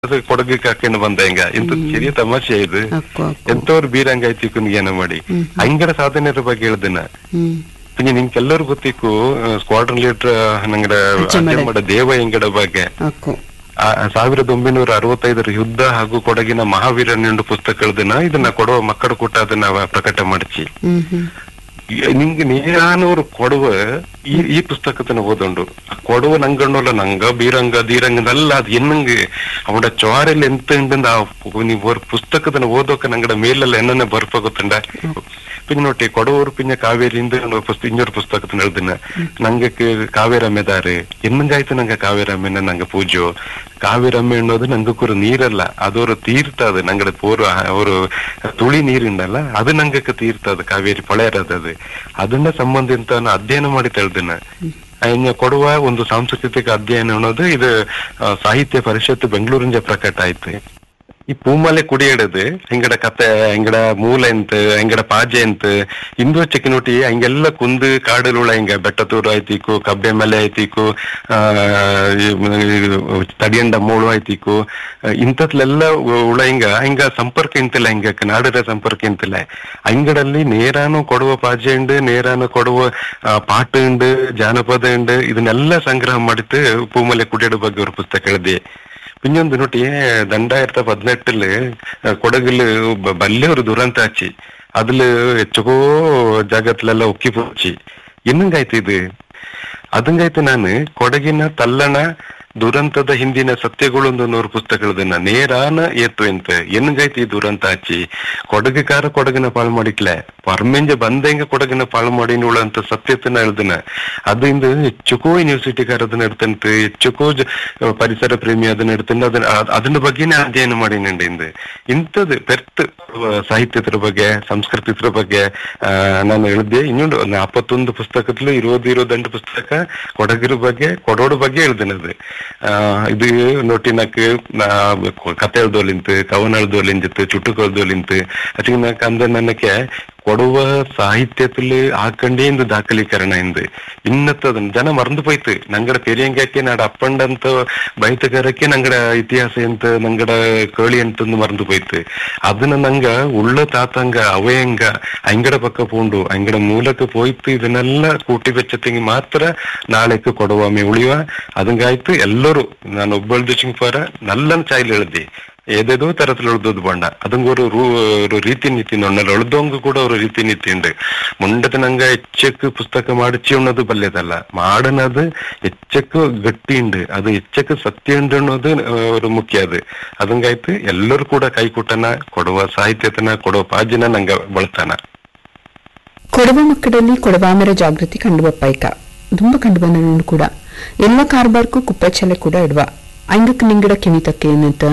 ಅದು ಕೊಡಗಕ್ಕೆ ಹಾಕೊಂಡು ಬಂದ ಹಿಂಗ ಇಂತ ചെറിയ ತಮಾಷೆ ಇದು ಅಕ್ಕು ಅಕ್ಕು ಎಂತವ್ರು ಬೀರಂಗ ಆಯ್ತಿಕ್ಕು ಏನ ಮಾಡಿ ಹ್ಮ್. ಹಂಗಡ ಸಾಧನೆರ ಬಗ್ಗೆ ಹೇಳ್ದಿನ ಹ್ಮ್ പിന്നെ ನಿಮ್ಗೆಲ್ಲರೂ ಗೊತ್ತಿಕ್ಕು ಸ್ಕ್ವಾಡ್ರನ್ ಲೀಡರ್ ನಂಗಡ ಅಜ್ಜಮ್ಮಡ. ಅಜ್ಜಮ್ಮಡ ದೇವ ಹೆಂಗಡ ಬಗ್ಗೆ ಅಕ್ಕು ಆ ಸಾವಿರದ ಒಂಬೈನೂರ ಅರವತ್ತೈದರ ಯುದ್ಧ ಹಾಗೂ ಕೊಡಗಿನ ಮಹಾವೀರ ನಿಂಡು ಪುಸ್ತಕಗಳದನ್ನ ಇದನ್ನ ಕೊಡುವ ಮಕ್ಕಳ ಕೂಟ ಅದನ್ನ ಪ್ರಕಟ ಮಾಡಿಸಿ ಹ್ಮ್ ಹ್ಮ್ ನಿಂಗೆ ನೇರಾನವರು ಕೊಡುವ ಈ ಈ ಪುಸ್ತಕತನ ಓದೊಂಡು ಕೊಡುವ ನಂಗಣ್ಣಲ್ಲ ನಂಗ ಬೀರಂಗ ದೀರಂಗದಲ್ಲ ಅದು ಎನ್ನಂಗೆ ಅವಡ ಚೋರೆಲ್ಲ ಎಂತ ಉಂಟಂದ ಆ ಪು- ನೀವು ஒரு ಪುಸ್ತಕದನ್ನ ಓದೋಕ ನಂಗಡ ಮೇಲೆಲ್ಲ ಎನ್ನ ಬರ್ಪ ಗೊತ್ತಂಡ പിന്നെ നോട്ടെ കൊടവൂർ പിന്നെ കാവേരിന്റെ പുസ്തകം ഇഞ്ഞൊരു പുസ്തകത്തിന് എഴുതുന്ന ഞങ്ങൾക്ക് കാവേരമ്മതാറ് എന്നുങ്കാಯ್ತು ನಂಗೆ ಕಾವೇರಮ್ಮನ ನಂಗೆ ಪೂಜೋ ಕಾವೇರಮ್ಮ ಎನ್ನೋದು ನಂಗಕ್ಕೊരു ನೀರಲ್ಲ ಅದೊರು ತೀರ್ಥ ಅದು ನಂಗಡ ಪೂರ್ವ ಅವರು ತುಳಿ ನೀರುಂಡಲ್ಲ ಅದು ನಂಗಕ್ಕೆ ತೀರ್ಥ ಅದು ಕಾವೇರಿ ಪೊಳೆಯರದ ಅದು ಅದನ್ನ ಸಂಬಂಧಿತ ಅಧ್ಯಯನ ಮಾಡಿ ತೆಳ್ದಿನ ಇನ್ನು ಕೊಡುವ ಒಂದು ಸಾಂಸ್ಕೃತಿಕ ಅಧ್ಯಯನ ಅನ್ನೋದು ಇದು ಆ, ಸಾಹಿತ್ಯ ಪರಿಷತ್ ಬೆಂಗಳೂರಿಂದ ಪ್ರಕಟ ಆಯ್ತು ಈ ಪೂಮಲೆ ಕುಡಿಯಡದು ಹಿಂಗಡ ಕತೆ ಹಿಂಗಡ ಮೂಲ ಎಂತ ಹಿಂಗಡ ಪಾಜೆ ಎಂತ ಇಂದು ಚೆಕ್ಕಿನೊಟ್ಟಿ ಹಂಗೆಲ್ಲ ಕುಂದು ಕಾಡಲುಳ ಹಿಂಗ ಬೆಟ್ಟತೂರು ಆಯ್ತಿಕು ಕಬ್ಬೆ ಮಲೆ ಆಯ್ತಿಕು ಆ ತಡಿಯಂಡ ಮೂಳು ಆಯ್ತಿಕು ಇಂಥದ್ಲೆಲ್ಲ ಉಳ ಹಿಂಗ ಹಿಂಗ ಸಂಪರ್ಕ ಇಂತಿಲ್ಲ ಹಿಂಗ ನಾಡರ ಸಂಪರ್ಕ ಇಂತಿಲ್ಲ ಹಂಗಡಲ್ಲಿ ನೇರಾನು ಕೊಡುವ ಪಾಜೆ ಉಂಡು ನೇರಾನು ಕೊಡುವ ಆ, ಪಾട്ട് ഉണ്ട് ಜಾನಪದ ഉണ്ട് ಇದನ್ನೆಲ್ಲ ಸಂಗ್ರಹ ಮಾಡಿತ್ತು ಪೂಮಲೆ ಕುಡಿಯಡ ಬಗ್ಗೆ ഒരു ಪುಸ್ತಕ ಎಳ್ದಿ പിന്നൊന്ന് നോട്ടി രണ്ടായിരത്തി പതിനെട്ടില് കൊടകില് ബ- വലിയൊരു ദുരന്താച്ചി അതില് എച്ചകോ ജാಗತ್ಲೆಲ್ಲ ಉಕ್ಕಿಪೋಚಿ ಇನ್ನಂಗಾಯ್ತು ಇದು ಅದಂಗಾಯ್ತು ನಾನು ಕೊಡಗಿನ ತಲ್ಲಣ ದುರಂತದ ಹಿಂದಿನ ಸತ್ಯಗಳು ಒಂದು ನೂರು ಪುಸ್ತಕಗಳದನ್ನ ನೇರಾನ ಏತು ಎಂತ ಎನ್ನಂಗಾಯ್ತು ಈ ದುರಂತ ಆಚಿ ಕೊಡಗುಕಾರ ಕೊಡಗಿನ ಪಾಳು ಮಾಡಿಕ್ಲೆ ಪರ್ಮೆಂಜ ಬಂದಂಗ ಕೊಡಗಿನ ಪಾಳು ಮಾಡಿನುಳ ಅಂತ ಸತ್ಯತನ ಎಳ್ದನ ಅದು ಇಂದು ಹೆಚ್ಚುಕೋ ಯೂನಿವರ್ಸಿಟಿಗಾರ ಅದನ್ನ ಎಡ್ತಂತ ಹೆಚ್ಚುಕೋ ಜ- ಪರಿಸರ ಪ್ರೇಮಿ ಅದನ್ನ ಎಡ್ತಂತ ಅದನ್ನ ಅದ್- ಅದನ್ನ ಬಗ್ಗೆನೇ ಅಧ್ಯಯನ ಮಾಡಿನಂಡ ಇಂದು ಇಂಥದ್ದು ಪೆರ್ತ್ ಸಾಹಿತ್ಯದ ಬಗ್ಗೆ ಸಂಸ್ಕೃತಿದ್ರ ಬಗ್ಗೆ ಆ, ನಾನು ಹೇಳಿದ್ದೆ ಇನ್ನೊಂದು ಒಂದು ನಾಪತ್ತೊಂದು ಪುಸ್ತಕದಲ್ಲೂ ಇರೋದು ಇರೋದಂಟು ಪುಸ್ತಕ ಕೊಡಗಿರ ಬಗ್ಗೆ ಕೊಡೋಡು ಬಗ್ಗೆ ಎಳ್ದಿನದು ಆ, ಇದು ನೋಟಿನಕ್ ಕತೆ ಎಳ್ದೋಲಿಂತು ಕವನ ಎಳ್ದೋಲಿಂತು ಚುಟುಕು ಎಳ್ದೋಲಿಂತು ಅದಕ್ಕೆ ನಾಕ್ ಅಂದ ನನಗೆ ಕೊಡುವ സാഹിത്യത്തില് ആക്കണ്ടേ എന്ത് ദാഖലീകരണ എന്ത് ഇന്നത്തെ ജന മറന്നു പോയിട്ട് ഞങ്ങളുടെ പെരിയങ്കಕ್ಕೆ ನಾಡ ಅಪ್ಪಂಡಂತ ಬೈತಗಾರಕ್ಕೆ ನಂಗಡ ಇತಿಹಾಸ ಎಂತ ನಂಗಡ ಕೇಳಿ ಅಂತಂದು ಮറന്നു പോയിട്ട് ಅದನ್ನ ನಂಗ ಉಳ್ಳ ತಾತಂಗ ಅವಯಂಗ ಅಂಗಡ ಪಕ್ಕ ಪೋಂಡು ಅಂಗಡ ಮೂಲಕ പോയിട്ട് ಇದನ್ನೆಲ್ಲ ಕೂಟಿ ಬೆಚ್ಚತ್ತಿಗೆ ಮಾತ್ರ ನಾಳೆക്ക് ಕೊಡುವಾಮೆ ಉಳಿಯುವ ಅದಂಗಾಯ್ತು ಎಲ್ಲರೂ ನಾನು ಒಬ್ಬಳ್ದು ಚಿಂಪಾರ ನಲ್ಲನ್ ಚಾಯ್ಲು ಎಳ್ದಿ ഏതേതോ തരത്തിൽ എഴുതത് വേണ്ട അതും ഒരു റൂ- ഒരു ರೀತಿ ನೀತಿ ಉಂಡಲ್ಲ ಎಳ್ದೋಂಗ ಕೂಡ ഒരു ರೀತಿ ನೀತಿ ഉണ്ട് ಮುಂಡದನಂಗ ಹೆಚ್ಚಕ್ಕೆ ಪುಸ್ತಕ ಮಾಡಿಸಿ ಅನ್ನೋದು ಬಲ್ಯದಲ್ಲ ಮಾಡನದು ಹೆಚ್ಚಕ್ಕೆ ಗಟ್ಟಿ ಉಂಡು ಅದು ಹೆಚ್ಚಕ್ಕೆ ಸತ್ಯ ಉಂಡು ಅನ್ನೋದು ಆ, ഒരു ಮುಖ್ಯ ಅದು ಅದಂಗಾಯ್ತು ಎಲ್ಲರೂ ಕೂಡ ಕೈಕೂಟನ ಕೊಡುವ ಸಾಹಿತ್ಯತನ ಕೊಡುವ ಪಾಜಿನ ನಂಗ ಬಳತಾನ ಕೊಡವ ಮಕ್ಕಳಲ್ಲಿ ಕೊಡವಾಮರ ಜಾಗೃತಿ ಕಂಡು ಬಪ್ಪಾಯ್ಕ ತುಂಬ ಕಂಡು ಬಂದ ಕೂಡ ಎಲ್ಲ ಕಾರ್ಬಾರ್ಕು ಕುಪ್ಪೆಚ್ಚಲೆ ಕೂಡ ಇಡುವ ಅಂಗಕ್ಕೆ ನಿಂಗಡ ಕಿವಿತಕ್ಕೆ ಏನಂತ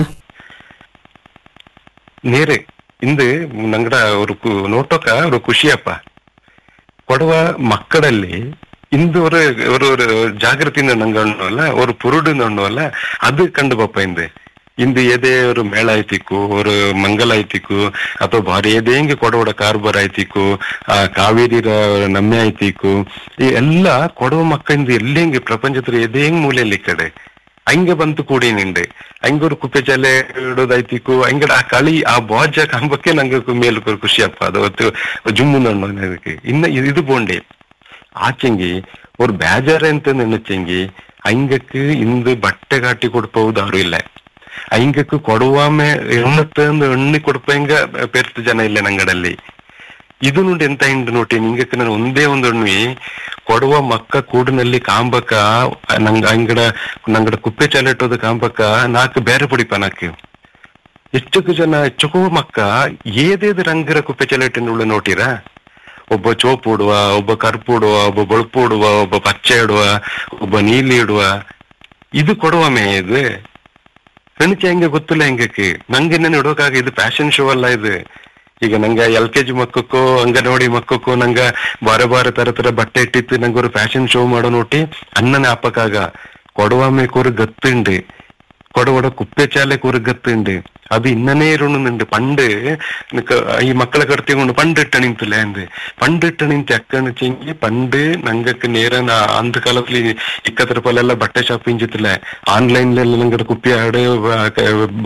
നേരെ ಇಂದು ನಂಗಡ ഒരു ಕು- ನೋಟೋಕ ഒരു ಖುಷಿಯಪ್ಪ ಕೊಡುವ ಮಕ್ಕಳಲ್ಲಿ ಇಂದು ஒரு ஒரு ஒரு ಜಾಗೃತಿಯಿಂದ ನಂಗೆ ಅಲ್ಲ ஒரு ಪುರುಡು ಅಲ್ಲ ಅದು ಕಂಡು ಬಪ್ಪ ಇಂದು ಇಂದು ಏದೇ ஒரு ಮೇಳ ಆಯ್ತಿಕ್ಕು ஒரு ಮಂಗಲ ಆಯ್ತಿಕ್ಕು ಅಥವಾ ಬಾರಿ ಏದೇ ಹಿಂಗೆ ಕೊಡವಡ ಕಾರ್ಬಾರ್ ಆಯ್ತಿಕ್ಕು ಆ ಕಾವೇರಿ ನಮ್ಮೆ ಆಯ್ತಿಕ್ಕು ಈ ಎಲ್ಲ ಕೊಡುವ ಮಕ್ಕಳಿಂದ ಎಲ್ಲಿ ಹಿಂಗೆ ಪ್ರಪಂಚದ ಏದೇ ಹಿಂಗ್ ಮೂಲೆಯಲ್ಲಿ ಈ ಕಡೆ ಹಂಗೆ ಬಂತು ಕೂಡಿನಿಂಡೆ ಹಂಗೊರು ಕುಪ್ಪೆ ಚಲೆ ಇಡೋದಾಯ್ತಿಕ್ಕು ಹಂಗಡ ಆ ಕಳಿ ಆ ಬಾಜ ಕಂಬಕ್ಕೆ ನಂಗೆ ಮೇಲು ಖುಷಿ ಅಪ್ಪ ಅದು ಅವತ್ತು ಜುಮ್ಮು ನನ್ನದಕ್ಕೆ ಇನ್ನ ಇ- ಇದು ಬೋಂಡೆ ಆಚೆಂಗಿ ஒரு ಬೇಜಾರ ಅಂತ ನೆನಚೆಂಗಿ ಹಂಗಕ್ಕೆ ಇಂದು ಬಟ್ಟೆ ಕಾಟಿ ಕೊಡ್ಪೋದು ಯಾರು ಇಲ್ಲ ಹಂಗಕ್ಕೆ ಕೊಡುವಾಮೆ ಎಣ್ಣತ್ತ ಎಣ್ಣೆ ಕೊಡ್ಪಂಗ ಪೆರ್ತು ಜನ ಇಲ್ಲ ನಂಗಡಲ್ಲಿ ಇದು ನೋಡಿ ಎಂತ ಹಿಂಡು ನೋಡಿ ನಿಂಗಕ್ಕೆ ನಾನು ಒಂದೇ ಒಂದು ಅಣ್ವಿ ಕೊಡುವ ಮಕ್ಕ ಕೂಡಿನಲ್ಲಿ ಕಾಂಬಕ ನಂಗ ಅಂಗಡ ನಂಗಡ ಕುಪ್ಪೆ ಚಾಲೆಟ್ಟೋದು ಕಾಂಬಕ ನಾಲ್ಕು ಬೇರೆ ಪುಡಿಪ ನಾಕು ಹೆಚ್ಚುಕು ಜನ ಹೆಚ್ಚುಕೋ ಮಕ್ಕ ಏದೇದು ರಂಗರ ಕುಪ್ಪೆ ಚಾಲೆಟ್ಟಿನ ನೋಟಿರ ಒಬ್ಬ ಚೋಪ್ ಉಡುವ ಒಬ್ಬ ಕರ್ಪು ಉಡುವ ಒಬ್ಬ ಬಳುಪು ಉಡುವ ಒಬ್ಬ ಪಚ್ಚೆ ಇಡುವ ಒಬ್ಬ ನೀಲಿ ಇಡುವ ಇದು ಕೊಡುವ ಮೇ ಇದು ಹೆಣ್ಕೆ ಹೆಂಗೆ ಗೊತ್ತಿಲ್ಲ ಹೆಂಗಕ್ಕೆ ನಂಗೆ ನಾನು ಇಡೋಕಾಗ ಇದು ಫ್ಯಾಷನ್ ಶೋ ಅಲ್ಲ ಇದು ಈಗ ನಂಗೆ ಎಲ್ ಕೆ ಜಿ ಮಕ್ಕಕ್ಕೋ ಅಂಗನವಾಡಿ ಮಕ್ಕಕ್ಕೋ ನಂಗ ಬಾರೆ ಬಾರೆ ತರ ತರ ಬಟ್ಟೆ ಇಟ್ಟಿತ್ತು ನಂಗೆ ഒരു ಫ್ಯಾಷನ್ ಶೋ ಮಾಡೋ ನೋಟಿ ಅಣ್ಣನ ಅಪ್ಪಕ್ಕಾಗ ಕೊಡುವಾಮೆക്ക് ഒരു ഗത്തുണ്ട് കൊടവട കുപ്പച്ചാലേക്ക് ഒരു ഗത്തുണ്ട് അത് ഇന്നനെ ഇരുന്നുണ്ട് പണ്ട് നിനക്ക് ഈ മക്കളെ കടത്തിക്കൊണ്ട് പണ്ട് ഇട്ട നിಂತಿಲ್ಲ എന്ത് പണ്ട് ഇട്ട ನಿಂತ ಅಕ್ಕನ ಚೆಂಗಿ ಪಂಡ್ ನಂಗಕ್ಕೆ ನೇರ ಅಂದ ಕಾಲದಲ್ಲಿ ಇಕ್ಕತ್ರ ಪಲ್ಲೆಲ್ಲ ಬಟ್ಟೆ ಶಾಪ್ ಇಂಜಿತ್ತಿಲ್ಲ ಆನ್ಲೈನ್ ನಂಗಡ ಕುಪ್ಪಿ ಆಡು